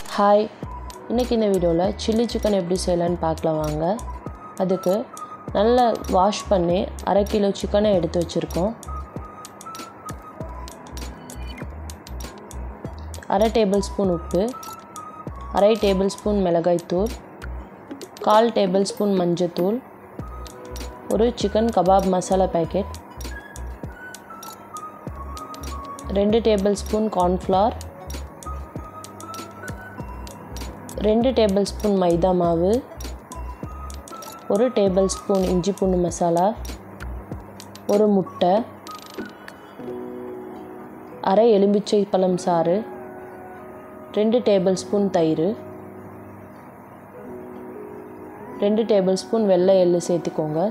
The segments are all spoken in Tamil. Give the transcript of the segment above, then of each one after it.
ஹாய் இன்றைக்கி இந்த வீடியோவில் சில்லி சிக்கன் எப்படி செய்யலான்னு பார்க்கலாம் வாங்க அதுக்கு நல்லா வாஷ் பண்ணி அரை கிலோ சிக்கனை எடுத்து வச்சுருக்கோம் அரை டேபிள் ஸ்பூன் உப்பு அரை டேபிள் ஸ்பூன் மிளகாய்த்தூள் கால் டேபிள் ஸ்பூன் மஞ்சத்தூள் ஒரு சிக்கன் கபாப் மசாலா பேக்கெட் ரெண்டு டேபிள் ஸ்பூன் கார்ன்ஃப்ளவர் ரெண்டு டேபிள் ஸ்பூன் மைதா மாவு ஒரு டேபிள் ஸ்பூன் இஞ்சி பூண்டு மசாலா ஒரு முட்டை அரை எலும்பிச்சை பழம் சாறு ரெண்டு டேபிள் ஸ்பூன் தயிர் ரெண்டு டேபிள் ஸ்பூன் வெள்ளை எள்ளு சேர்த்துக்கோங்க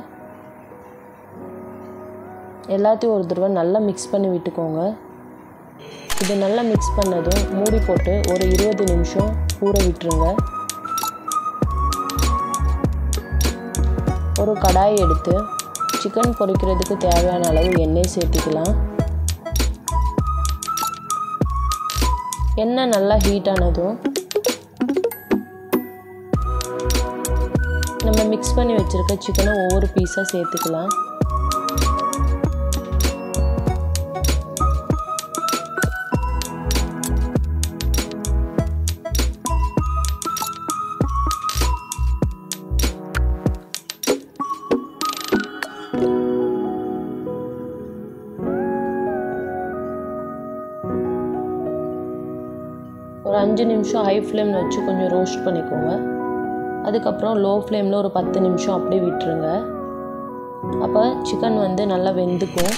எல்லாத்தையும் ஒரு தடவை நல்லா மிக்ஸ் பண்ணி விட்டுக்கோங்க இது நல்லா மிக்ஸ் பண்ணதும் மூடி போட்டு ஒரு இருபது நிமிஷம் ஊற விட்டுருங்க ஒரு கடாய் எடுத்து சிக்கன் பொரிக்கிறதுக்கு தேவையான அளவு எண்ணெய் சேர்த்துக்கலாம் எண்ணெய் நல்லா ஹீட் ஆனதும் நம்ம மிக்ஸ் பண்ணி வச்சுருக்க சிக்கனை ஒவ்வொரு பீஸாக சேர்த்துக்கலாம் ஒரு அஞ்சு நிமிஷம் ஹை ஃப்ளேமில் வச்சு கொஞ்சம் ரோஸ்ட் பண்ணிக்கோங்க அதுக்கப்புறம் லோ ஃப்ளேமில் ஒரு பத்து நிமிஷம் அப்படியே விட்டுருங்க அப்போ சிக்கன் வந்து நல்லா வெந்துக்கும்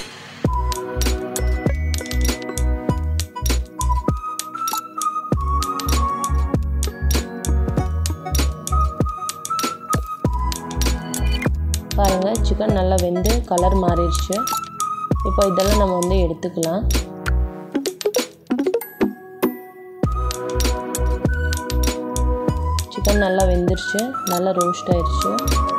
பாருங்கள் சிக்கன் நல்லா வெந்து கலர் மாறிடுச்சு இப்போ இதெல்லாம் நம்ம வந்து எடுத்துக்கலாம் சிக்கன் நல்லா வெந்துருச்சு நல்லா ரோஸ்ட் ஆயிடுச்சு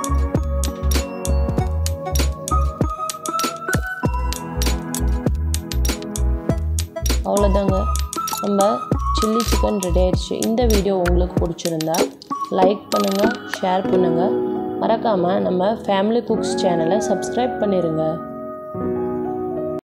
அவ்வளோதாங்க நம்ம சில்லி சிக்கன் ரெடி ஆயிடுச்சு இந்த வீடியோ உங்களுக்கு பிடிச்சிருந்தா லைக் பண்ணுங்கள் ஷேர் பண்ணுங்கள் மறக்காமல் நம்ம ஃபேமிலி குக்ஸ் சேனலை சப்ஸ்கிரைப் பண்ணிடுங்க